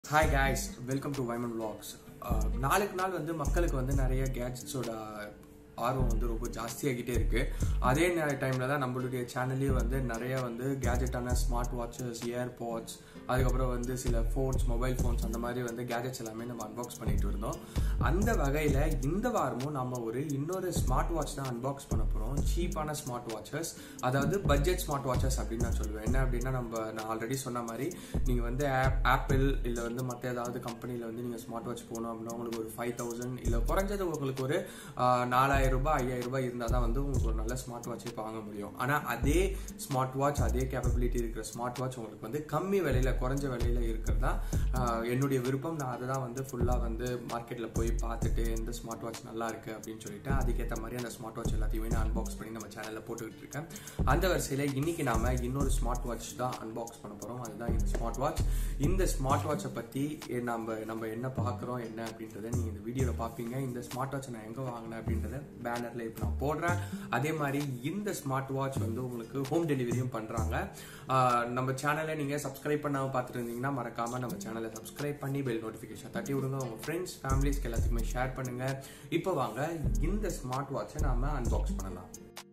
hi guys welcome to Vaiman vlogs அஹ், நாளுக்கு நாள் வந்து மக்களுக்கு வந்து நிறைய கேட்ஜெட்ஸோட ஆர்வம் வந்து ரொம்ப ஜாஸ்தியாகிட்டே இருக்கு அதே டைம்ல தான் நம்மளுடைய சேனல்லையும் வந்து நிறைய வந்து கேஜெட்டான ஸ்மார்ட் வாட்சஸ் இயர்பாட்ஸ் அதுக்கப்புறம் வந்து சில ஃபோன்ஸ் மொபைல் ஃபோன்ஸ் அந்த மாதிரி வந்து கேஜெட்ஸ் எல்லாமே நம்ம அன்பாக்ஸ் பண்ணிட்டு இருந்தோம் அந்த வகையில் இந்த வாரமும் நம்ம ஒரு இன்னொரு ஸ்மார்ட் வாட்ச் தான் அன்பாக்ஸ் பண்ண போகிறோம் சீப்பான ஸ்மார்ட் வாட்சஸ் அதாவது பட்ஜெட் ஸ்மார்ட் வாட்சஸ் அப்படின்னு நான் சொல்லுவேன் என்ன அப்படின்னா நம்ம நான் ஆல்ரெடி சொன்ன மாதிரி நீங்கள் வந்து ஆப்பிள் இல்லை வந்து மற்ற ஏதாவது கம்பெனியில் வந்து நீங்கள் ஸ்மார்ட் வாட்ச் போகணும் அப்படின்னா உங்களுக்கு ஒரு ஃபைவ் தௌசண்ட் இல்லை குறைஞ்சது உங்களுக்கு ஒரு ஆஹ், நாலாயிரம் ரூபாய் ஐயாயிரம் ரூபாய் இருந்தால் தான் வந்து உங்களுக்கு ஒரு நல்ல ஸ்மார்ட் வாட்ச் இப்போ வாங்க முடியும் ஆனால் அதே ஸ்மார்ட் வாட்ச் அதே கேப்பபிலிட்டி இருக்கிற ஸ்மார்ட் வாட்ச் உங்களுக்கு வந்து கம்மி விலையில குறைஞ்ச விலையில இருக்கிறது தான் ஆஹ், என்னுடைய விருப்பம் நான் அதை தான் வந்து ஃபுல்லாக வந்து மார்க்கெட்டில் போய் பார்த்துட்டு எந்த ஸ்மார்ட் வாட்ச் நல்லா இருக்கு அப்படின்னு சொல்லிட்டு அதுக்கேற்ற மாதிரி அந்த ஸ்மார்ட் வாட்ச் எல்லாத்தையுமே நான் அன்பாக்ஸ் பண்ணி நம்ம சேனலில் போட்டுக்கிட்டு இருக்கேன் அந்த வரிசையில் இன்னைக்கு நாம இன்னொரு ஸ்மார்ட் வாட்ச் தான் அன்பாக்ஸ் பண்ண போகிறோம் அதுதான் இந்த ஸ்மார்ட் வாட்ச் இந்த ஸ்மார்ட் வாட்சை பற்றி நம்ம நம்ம என்ன பார்க்குறோம் என்ன அப்படின்றத நீங்கள் இந்த வீடியோவில் பார்ப்பீங்க இந்த ஸ்மார்ட் வாட்சை நான் எங்கே வாங்கினேன் அப்படின்றத பேனரில் இப்போ நான் போடுறேன் அதே மாதிரி இந்த ஸ்மார்ட் வாட்ச் வந்து உங்களுக்கு ஹோம் டெலிவரியும் பண்ணுறாங்க நம்ம சேனலை நீங்கள் சப்ஸ்கிரைப் பண்ணாமல் பார்த்துட்டு இருந்தீங்கன்னா மறக்காமல் நம்ம சேனலை சப்ஸ்கிரைப் பண்ணி பெல் நோட்டிஃபிகேஷன் தட்டி விடுங்க உங்கள் ஃப்ரெண்ட்ஸ் ஃபேமிலிஸ்க்கு எல்லாத்துக்குமே ஷேர் பண்ணுங்கள் இப்போ வாங்க இந்த ஸ்மார்ட் வாட்சை நாம அன்பாக்ஸ் பண்ணலாம்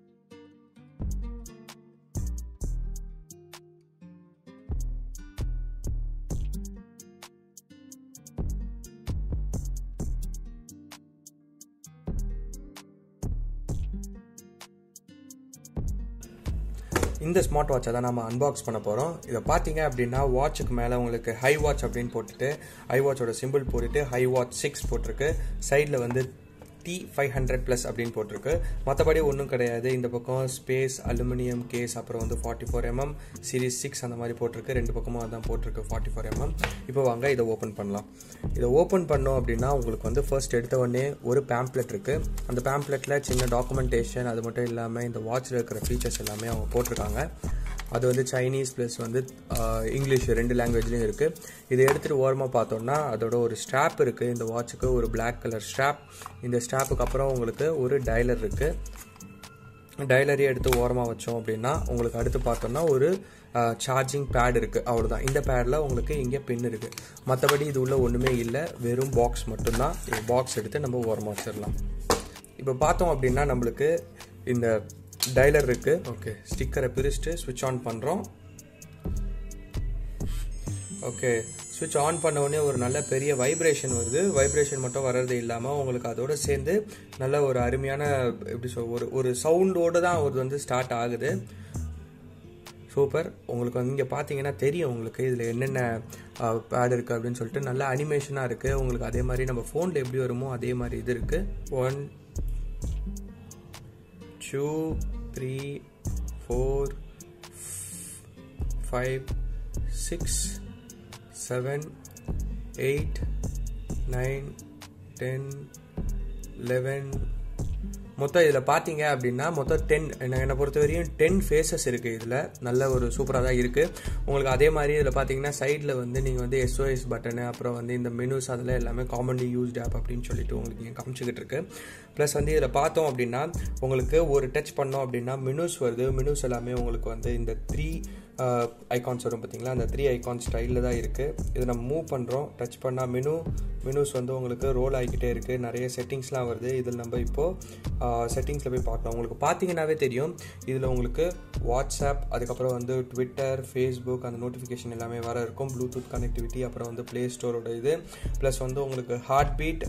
இந்த ஸ்மார்ட் வாட்சை தான் நம்ம அன்பாக்ஸ் பண்ண போகிறோம் இதை பார்த்தீங்க அப்படின்னா வாட்சுக்கு மேலே உங்களுக்கு ஹை வாட்ச் அப்படின்னு போட்டுட்டு ஹை வாட்சோட சிம்பிள் போட்டுட்டு ஹை வாட்ச் சிக்ஸ் போட்டிருக்கு சைடில் வந்து டி ஃபைவ் ஹண்ட்ரட் ப்ளஸ் அப்படின்னு போட்டிருக்கு மற்றபடி ஒன்றும் கிடையாது இந்த பக்கம் ஸ்பேஸ் அலுமினியம் கேஸ் அப்புறம் வந்து forty four MM series six அந்த மாதிரி போட்டிருக்கு ரெண்டு பக்கமும் அதான் போட்டிருக்கு ஃபார்ட்டி ஃபோர் எம்எம் இப்போ வாங்க இதை ஓப்பன் பண்ணலாம் இதை ஓப்பன் பண்ணோம் அப்படின்னா உங்களுக்கு வந்து ஃபர்ஸ்ட் எடுத்த உடனே ஒரு பேம்ப்ளெட் இருக்குது அந்த பேம்ப்ளெட்டில் சின்ன டாக்குமெண்டேஷன் அது மட்டும் இல்லாமல் இந்த வாட்சில் இருக்கிற ஃபீச்சர்ஸ் எல்லாமே அவங்க போட்டிருக்காங்க அது வந்து சைனீஸ் ப்ளஸ் வந்து ஆஹ், இங்கிலீஷ் ரெண்டு லாங்குவேஜ்லையும் இருக்குது இதை எடுத்துகிட்டு ஓரமாக பார்த்தோம்னா அதோட ஒரு ஸ்ட்ராப் இருக்குது இந்த வாட்சுக்கு ஒரு Black கலர் ஸ்ட்ராப் இந்த ஸ்ட்ராப்புக்கு அப்புறம் உங்களுக்கு ஒரு டைலர் இருக்குது டைலரையே எடுத்து ஓரமாக வச்சோம் அப்படின்னா உங்களுக்கு அடுத்து பார்த்தோம்னா ஒரு சார்ஜிங் பேட் இருக்குது அவ்வளோதான் இந்த பேடில் உங்களுக்கு இங்கே பின் இருக்குது மற்றபடி இது உள்ள ஒன்றுமே இல்லை வெறும் பாக்ஸ் மட்டும்தான் இந்த பாக்ஸ் எடுத்து நம்ம ஓரமாக வச்சிடலாம் இப்போ பார்த்தோம் அப்படின்னா நம்மளுக்கு இந்த டைலர் இருக்கு ஓகே ஸ்டிக்கரை பிரிச்சுட்டு ஸ்விட்ச் ஆன் பண்ணுறோம் ஓகே ஸ்விட்ச் ஆன் பண்ண உடனே ஒரு நல்ல பெரிய வைப்ரேஷன் வருது வைப்ரேஷன் மட்டும் வர்றது இல்லாமல் உங்களுக்கு அதோட சேர்ந்து நல்ல ஒரு அருமையான எப்படி சொல் ஒரு ஒரு சவுண்டோடு தான் அது வந்து ஸ்டார்ட் ஆகுது சூப்பர் உங்களுக்கு வந்து இங்கே பார்த்தீங்கன்னா தெரியும் உங்களுக்கு இதில் என்னென்ன பேட் இருக்குது அப்படின்னு சொல்லிட்டு நல்ல அனிமேஷனாக இருக்குது உங்களுக்கு அதே மாதிரி நம்ம ஃபோனில் எப்படி வருமோ அதே மாதிரி இது இருக்குது one two three four five six seven eight nine ten eleven மொத்தம் இதில் பார்த்தீங்க அப்படின்னா மொத்தம் டென் என்னை பொறுத்த வரையும் டென் ஃபேஸஸ் இருக்குது இதில் நல்ல ஒரு சூப்பராக தான் இருக்குது உங்களுக்கு அதே மாதிரி இதில் பார்த்தீங்கன்னா சைடில் வந்து நீங்கள் வந்து எஸ்ஓஎஸ் பட்டனு அப்புறம் வந்து இந்த மெனுஸ் அதில் எல்லாமே காமன்லி யூஸ்ட் ஆப் அப்படின்னு சொல்லிட்டு உங்களுக்கு இங்கே காமிச்சிக்கிட்டு இருக்கு ப்ளஸ் வந்து இதில் பார்த்தோம் அப்படின்னா உங்களுக்கு ஒரு டச் பண்ணோம் அப்படின்னா மெனுஸ் வருது மெனுஸ் எல்லாமே உங்களுக்கு வந்து இந்த த்ரீ ஐகான்ஸ் வரும் பார்த்தீங்களா அந்த த்ரீ ஐகான் ஸ்டைலில் தான் இருக்குது இதை நம்ம மூவ் பண்ணுறோம் டச் பண்ணால் மெனு மெனுஸ் வந்து உங்களுக்கு ரோல் ஆகிக்கிட்டே இருக்குது நிறைய செட்டிங்ஸ்லாம் வருது இதில் நம்ம இப்போது செட்டிங்ஸில் போய் பார்க்கலாம் உங்களுக்கு பார்த்தீங்கன்னாவே தெரியும் இதில் உங்களுக்கு வாட்ஸ்அப் அதுக்கப்புறம் வந்து ட்விட்டர் ஃபேஸ்புக் அந்த நோட்டிஃபிகேஷன் எல்லாமே வர இருக்கும் ப்ளூடூத் கனெக்டிவிட்டி அப்புறம் வந்து ப்ளே ஸ்டோரோட இது ப்ளஸ் வந்து உங்களுக்கு ஹார்ட் பீட்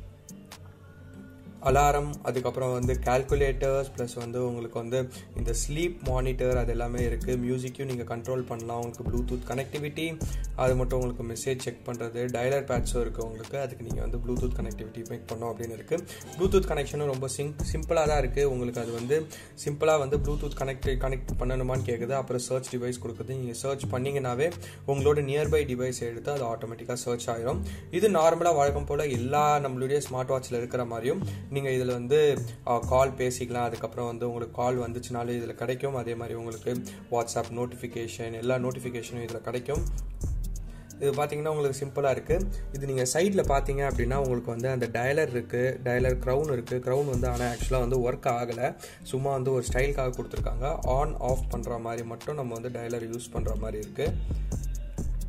அலாரம் அதுக்கப்புறம் வந்து கால்குலேட்டர்ஸ் ப்ளஸ் வந்து உங்களுக்கு வந்து இந்த ஸ்லீப் மானிட்டர் அது எல்லாமே இருக்குது மியூசிக்கையும் நீங்கள் கண்ட்ரோல் பண்ணலாம் உங்களுக்கு ப்ளூடூத் கனெக்டிவிட்டி அது மட்டும் உங்களுக்கு மெசேஜ் செக் பண்ணுறது டயலர் பேட்ஸும் இருக்குது உங்களுக்கு அதுக்கு நீங்கள் வந்து ப்ளூடூத் கனெக்டிவிட்டி மேக் பண்ணோம் அப்படின்னு இருக்குது ப்ளூடூத் கனெக்ஷனும் ரொம்ப சிங் சிம்பிளாக தான் இருக்குது உங்களுக்கு அது வந்து சிம்பிளாக வந்து ப்ளூடூத் கனெக்ட் கனெக்ட் பண்ணணுமான்னு கேட்குது அப்புறம் சர்ச் டிவைஸ் கொடுக்குது நீங்கள் சர்ச் பண்ணிங்கனாவே உங்களோட நியர்பை டிவைஸ் எடுத்து அது ஆட்டோமேட்டிக்காக சர்ச் ஆயிரும் இது நார்மலாக வழக்கம் போல் எல்லா நம்மளுடைய ஸ்மார்ட் வாட்சில் இருக்கிற மாதிரியும் நீங்கள் இதில் வந்து கால் பேசிக்கலாம் அதுக்கப்புறம் வந்து உங்களுக்கு கால் வந்துச்சுனாலும் இதில் கிடைக்கும் அதே மாதிரி உங்களுக்கு வாட்ஸ்அப் நோட்டிஃபிகேஷன் எல்லா நோட்டிஃபிகேஷனும் இதில் கிடைக்கும் இது பார்த்தீங்கன்னா உங்களுக்கு சிம்பிளாக இருக்குது இது நீங்கள் சைடில் பார்த்தீங்க அப்படின்னா உங்களுக்கு வந்து அந்த டயலர் இருக்குது டயலர் க்ரௌன் இருக்குது க்ரௌன் வந்து ஆனால் ஆக்சுவலாக வந்து ஒர்க் ஆகலை சும்மா வந்து ஒரு ஸ்டைலுக்காக கொடுத்துருக்காங்க ஆன் ஆஃப் பண்ணுற மாதிரி மட்டும் நம்ம வந்து டயலர் யூஸ் பண்ணுற மாதிரி இருக்குது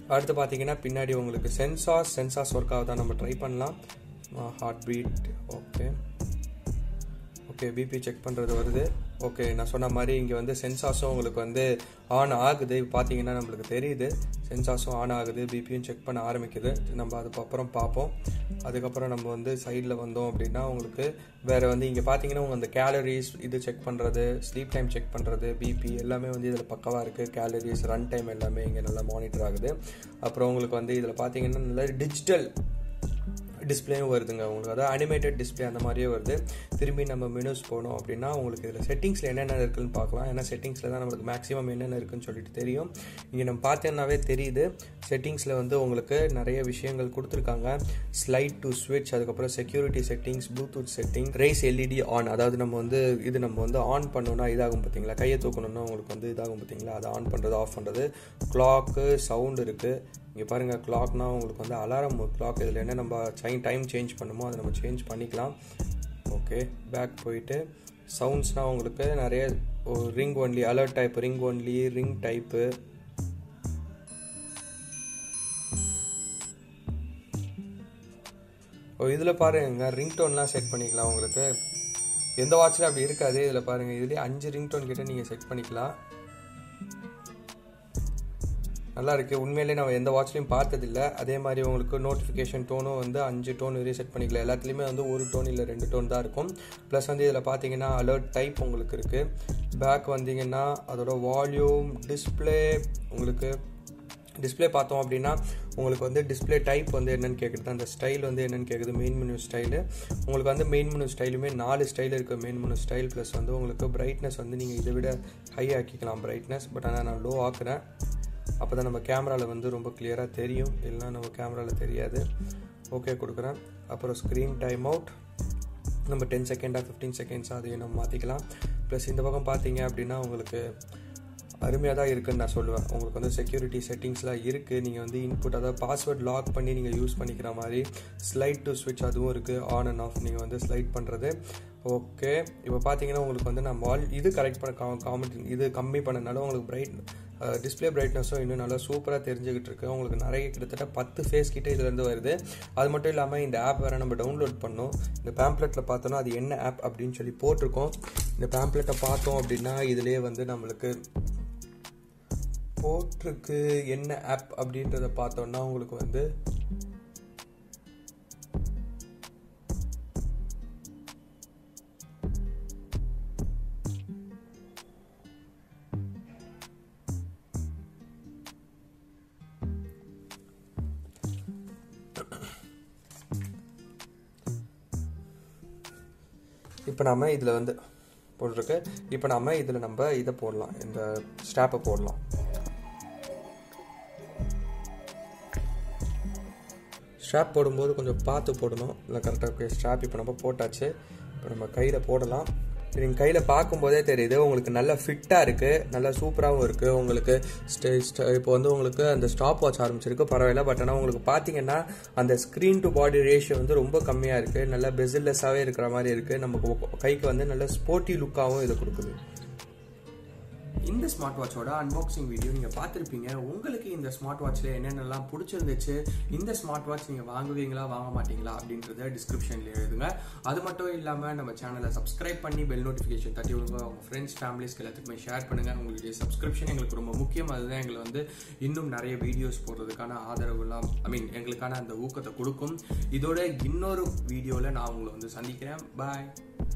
அடுத்து பார்த்தீங்கன்னா பின்னாடி உங்களுக்கு சென்சார்ஸ் சென்சார்ஸ் ஒர்க் ஆகுதா நம்ம ட்ரை பண்ணலாம் heart beat okay okay BP check பண்ணுறது வருது ஓகே நான் சொன்ன மாதிரி இங்கே வந்து சென்சார்ஸும் உங்களுக்கு வந்து ஆன் ஆகுது பார்த்தீங்கன்னா நம்மளுக்கு தெரியுது சென்சார்ஸும் ஆன் ஆகுது பிபியும் செக் பண்ண ஆரம்பிக்குது நம்ம அதுக்கப்புறம் பார்ப்போம் அதுக்கப்புறம் நம்ம வந்து சைடில் வந்தோம் அப்படின்னா உங்களுக்கு வேறு வந்து இங்கே பார்த்தீங்கன்னா உங்கள் அந்த கேலரிஸ் இது செக் பண்ணுறது ஸ்லீப் டைம் செக் பண்ணுறது பிபி எல்லாமே வந்து இதில் பக்கவாக இருக்குது கேலரிஸ் ரன் டைம் எல்லாமே இங்கே நல்லா மானிட்டர் ஆகுது அப்புறம் உங்களுக்கு வந்து இதில் பார்த்தீங்கன்னா நல்ல டிஜிட்டல் டிஸ்பிளேயும் வருதுங்க உங்களுக்கு அதாவது அனிமேட்டட் டிஸ்பிளே அந்த மாதிரியே வருது திரும்பி நம்ம மெனுஸ் போனோம் அப்படின்னா உங்களுக்கு இதில் செட்டிங்ஸில் என்னென்ன இருக்குன்னு பார்க்கலாம் ஏன்னா செட்டிங்ஸில் தான் நம்மளுக்கு மேக்ஸிமம் என்னென்ன இருக்குன்னு சொல்லிட்டு தெரியும் இங்கே நம்ம பார்த்தோன்னாவே தெரியுது செட்டிங்ஸில் வந்து உங்களுக்கு நிறைய விஷயங்கள் கொடுத்துருக்காங்க ஸ்லைட் டு ஸ்விட்ச் அதுக்கப்புறம் security settings Bluetooth setting raise LED on அதாவது நம்ம வந்து இது நம்ம வந்து ஆன் பண்ணோம்னா இதாகும் பார்த்தீங்களா கையை தூக்கணும்னா உங்களுக்கு வந்து இதாகும் பார்த்தீங்களா அதை ஆன் பண்ணுறது ஆஃப் பண்ணுறது கிளாக்கு சவுண்ட் இருக்குது இங்கே பாருங்கள் கிளாக்னா உங்களுக்கு வந்து அலாரம் கிளாக் இதில் என்ன நம்ம சைன் டைம் சேஞ்ச் பண்ணுமோ அதை நம்ம சேஞ்ச் பண்ணிக்கலாம் ஓகே பேக் போயிட்டு சவுண்ட்ஸ்னால் உங்களுக்கு நிறைய ring only alert type ring only ring type ஓ இதில் பாருங்க ரிங் டோன்லாம் செட் பண்ணிக்கலாம் உங்களுக்கு எந்த வாட்சில் அப்படி இருக்காது இதில் பாருங்கள் இதுலேயே அஞ்சு ரிங் டோன் கிட்ட நீங்கள் செட் பண்ணிக்கலாம் நல்லா இருக்குது உண்மையிலே நம்ம எந்த வாட்ச்லையும் பார்த்ததில்ல அதே மாதிரி உங்களுக்கு நோட்டிஃபிகேஷன் டோனும் வந்து அஞ்சு டோன் வரையும் செட் பண்ணிக்கலாம் எல்லாத்துலேயுமே வந்து ஒரு டோன் இல்லை ரெண்டு டோன் தான் இருக்கும் ப்ளஸ் வந்து இதில் பார்த்தீங்கன்னா அலர்ட் டைப் உங்களுக்கு இருக்குது பேக் வந்தீங்கன்னா அதோட வால்யூம் டிஸ்பிளே உங்களுக்கு டிஸ்பிளே பார்த்தோம் அப்படின்னா உங்களுக்கு வந்து டிஸ்பிளே டைப் வந்து என்னென்னு கேட்குறது அந்த ஸ்டைல் வந்து என்னென்னு கேட்குது மெயின் மெனு ஸ்டைலு உங்களுக்கு வந்து மெயின் மெனு ஸ்டைலுமே நாலு ஸ்டைல் இருக்குது மெயின் மெனு ஸ்டைல் ப்ளஸ் வந்து உங்களுக்கு பிரைட்னஸ் வந்து நீங்கள் இதை விட ஹை ஆக்கிக்கலாம் பிரைட்னஸ் பட் ஆனால் நான் லோ ஆக்குறேன் அப்போ தான் நம்ம கேமராவில் வந்து ரொம்ப கிளியராக தெரியும் இல்லைனா நம்ம கேமராவில் தெரியாது ஓகே கொடுக்குறேன் அப்புறம் ஸ்க்ரீன் டைம் அவுட் நம்ம டென் செகண்டாக ஃபிஃப்டீன் செகண்ட்ஸாக அதையும் நம்ம மாற்றிக்கலாம் ப்ளஸ் இந்த பக்கம் பார்த்தீங்க அப்படின்னா உங்களுக்கு அருமையாக தான் இருக்குன்னு நான் சொல்லுவேன் உங்களுக்கு வந்து செக்யூரிட்டி செட்டிங்ஸ்லாம் இருக்குது நீங்கள் வந்து இன்புட் அதாவது பாஸ்வேர்ட் லாக் பண்ணி நீங்கள் யூஸ் பண்ணிக்கிற மாதிரி ஸ்லைட் டு ஸ்விட்ச் அதுவும் இருக்குது ஆன் அண்ட் ஆஃப் நீங்கள் வந்து ஸ்லைட் பண்ணுறது ஓகே இப்போ பார்த்தீங்கன்னா உங்களுக்கு வந்து நான் வால் இது கரெக்ட் பண்ண காமெண்ட் இது கம்மி பண்ணனால உங்களுக்கு பிரைட் டிஸ்பிளே பிரைட்னஸும் இன்னும் நல்லா சூப்பராக தெரிஞ்சுக்கிட்டு இருக்கு உங்களுக்கு நிறைய கிட்டத்தட்ட பத்து ஃபேஸ் கிட்டே இதுலேருந்து வருது அது மட்டும் இல்லாமல் இந்த ஆப் வேறு நம்ம டவுன்லோட் பண்ணோம் இந்த பேம்ப்ளெட்டில் பார்த்தோன்னா அது என்ன ஆப் அப்படின்னு சொல்லி போட்டிருக்கோம் இந்த பேம்ப்ளெட்டை பார்த்தோம் அப்படின்னா இதுலேயே வந்து நம்மளுக்கு போட்டிருக்கு என்ன ஆப் அப்படின்றத பார்த்தோன்னா உங்களுக்கு வந்து இப்போ நம்ம இதில் வந்து போட்டிருக்கு இப்போ நம்ம இதில் நம்ம இதை போடலாம் இந்த ஸ்டாப்பை போடலாம் ஸ்ட்ராப் போடும்போது கொஞ்சம் பார்த்து போடணும் இல்லை கரெக்டாக ஸ்ட்ராப் இப்போ நம்ம போட்டாச்சு இப்போ நம்ம கையில் போடலாம் நீங்கள் கையில் பார்க்கும்போதே தெரியுது உங்களுக்கு நல்லா ஃபிட்டாக இருக்குது நல்லா சூப்பராகவும் இருக்குது உங்களுக்கு ஸ்டே இப்போ வந்து உங்களுக்கு அந்த ஸ்டாப் வாட்ச் ஆரம்பிச்சிருக்கு பரவாயில்ல பட் ஆனால் உங்களுக்கு பார்த்தீங்கன்னா அந்த ஸ்க்ரீன் டு பாடி ரேஷியோ வந்து ரொம்ப கம்மியாக இருக்குது நல்லா பெசில்லெஸ்ஸாகவே இருக்கிற மாதிரி இருக்குது நமக்கு கைக்கு வந்து நல்ல ஸ்போர்ட்டி லுக்காகவும் இது கொடுக்குது இந்த ஸ்மார்ட் வாட்சோட அன்பாக்சிங் வீடியோ நீங்கள் பார்த்துருப்பீங்க உங்களுக்கு இந்த ஸ்மார்ட் வாட்சில் என்னென்னலாம் பிடிச்சிருந்துச்சு இந்த ஸ்மார்ட் வாட்ச் நீங்கள் வாங்குவீங்களா வாங்க மாட்டீங்களா அப்படின்றத டிஸ்கிரிப்ஷனில் எழுதுங்க அது மட்டும் இல்லாமல் நம்ம சேனலை சப்ஸ்கிரைப் பண்ணி பெல் நோட்டிஃபிகேஷன் தட்டி விடுங்க உங்கள் ஃப்ரெண்ட்ஸ் ஃபேமிலிஸ்க்கு எல்லாத்துக்குமே ஷேர் பண்ணுங்கள் உங்களுடைய சப்ஸ்கிரிப்ஷன் எங்களுக்கு ரொம்ப முக்கியம் அதுதான் எங்களை வந்து இன்னும் நிறைய வீடியோஸ் போடுறதுக்கான ஆதரவுலாம் ஐ மீன் எங்களுக்கான அந்த ஊக்கத்தை கொடுக்கும் இதோட இன்னொரு வீடியோவில் நான் உங்களை வந்து சந்திக்கிறேன் பாய்